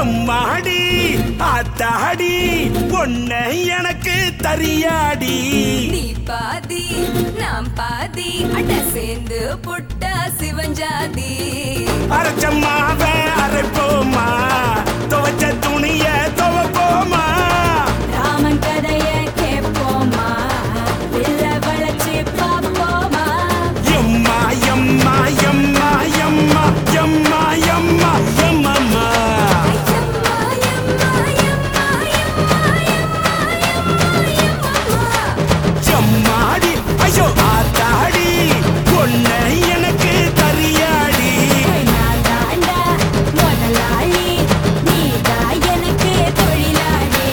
எம்மாடி ஆத்தாடி பொண்ண எனக்கு தரியாடி நீ பாதி நாம் பாதி அட சேர்ந்து புட்டா சிவஞ்சாதி அரைச்சம்மாவ அரைப்போமா துவைச்ச துணிய துவைப்போமா ராமன் கதைய கேட்போமா இல்ல வளைச்சு பாப்போமா எம்மா எம்மா எம்மா எம்மா எம்மா எம்மா எம்மம்மா ஐயம்மா, எம்மா, எம்மா, எம்மா, எம்மா, எம்மா, எம்மம்மா. எம்மாடி ஐயோ ஆத்தாடி பொண்ண எனக்கு தரியாடி நான் தாண்டா முதலாளி, நீதான் எனக்கு தொழிலாளி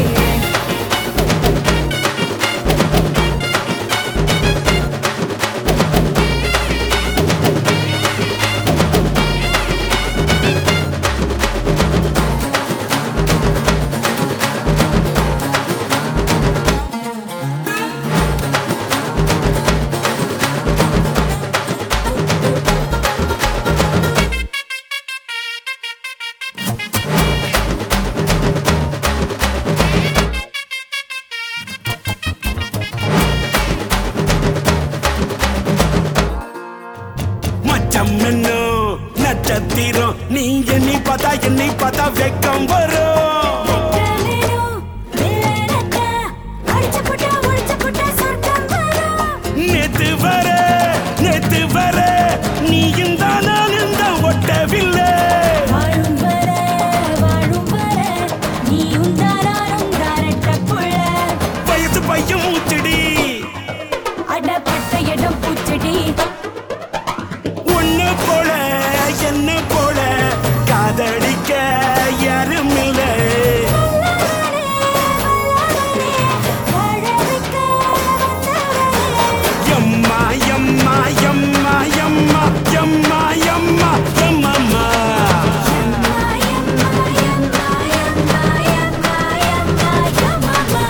மச்சம் என்னோ நட்சத்திரம் நீ எண்ணி பார்த்தா எண்ணி பார்த்தா வெக்கம் வரும் வேணும், வில்லனத்தா, அடிச்சு புட்டா, ஒழிச்சு புட்டா, சொர்க்கம் வரும். நேத்து வர நேத்து வர நீயும் தான் நானும் தான் ஒட்டவில்லை வாழும் வர, வாழும் வர, நீயும் தாராரும் தாரட்ட புள்ள. வயசு பையன் மூச்சடி அடப்பட்ட இடம் பூச்செடி. ஒண்ணு போல என்ன போல காதலிக்க யாரும் இல்லை வல்லவனே, வல்லவனே, வாழ வைக்க வந்தவனே. எம்மா எம்மா எம்மா எம்மா எம்மா எம்மா எம்மம்மா எம்மா, எம்மா, எம்மா, எம்மா, எம்மா, எம்மா, எம்மம்மா.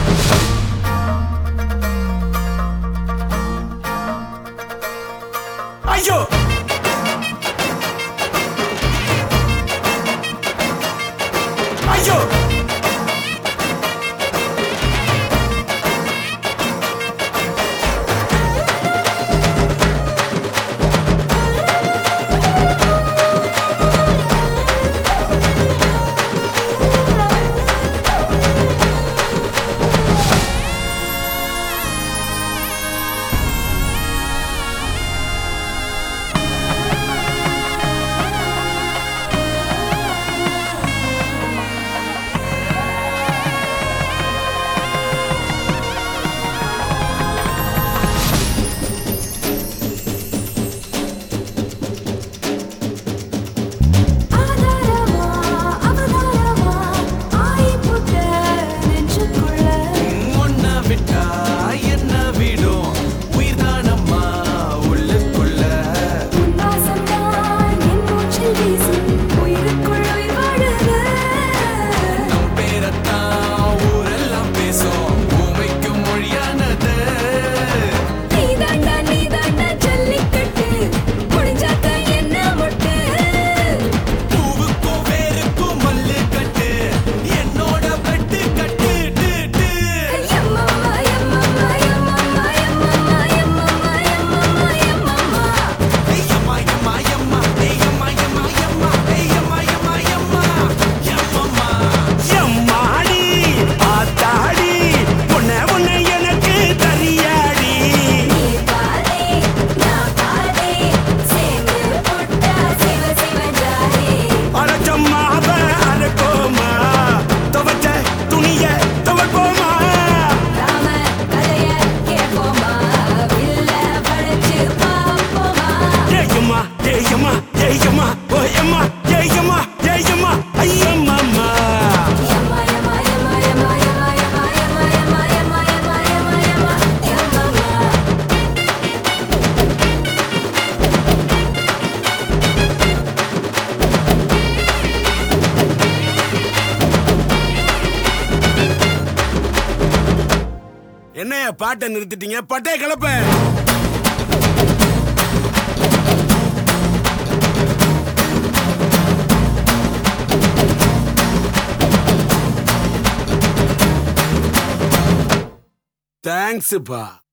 ஐயோ ஐயோ ஆதாரமா அவதாரமா ஆயி புட்ட நெஞ்சுக்குள்ள ஒன்ன விட்டா என்ன விடும் உயிர்தானம்மா உள்ளுக்குள்ள உன்வாசம்தான் என் மூச்சில் வீசும் உயிருக்குள் உயிர் வாழுது நம் பேரத்தான் ஊரெல்லாம் பேசும் பூமிக்கும் மொழியானது நீதாண்டா நீதாண்டா ஜல்லிக்கட்டு முடிஞ்சாக்க என்ன மொட்டு பூவுக்கும் வேருக்கும் மல்லு கட்டு என்னோட பெட்டு கட்டு டு, டு. எம்மம்மா எம்மம்மா எம்மம்மா எம்மம்மா எம்மம்மா எம்மம்மா எம்மம்மா ஏய்யம்மா, எம்மா, எம்மா, ஏய்யம்மா, எம்மா, எம்மா, ஏய்யம்மா, எம்மா, எம்மா, எம்மம்மா. எம்மாடி ஆத்தாடி பொண்ண பொண்ண எனக்கு தரியாடி நீ பாதி நான் பாதி சேர்ந்து புட்டா சிவ சிவ ஜாதி அரைச்சம்மாவ அரைப்போமா துவைச்ச துணிய துவைப்போமா ராம கதைய கேட்போமா வில்ல படைச்சு பாப்போமா ஏயம்மா ஏயம்மா ஏயம்மா ஓயம்மா ஏயம்மா ஏயம்மா ஐயம்மா எம்மா எம்மா எம்மா எம்மா எம்மா எம்மா எம்மா எம்மா எம்மா எம்மா எம்மா எம்மா எம்மா என்னைய பாட்டை நிறுத்திட்டீங்க பட்டே கிளப்ப தேங்க்ஸ்ப்பா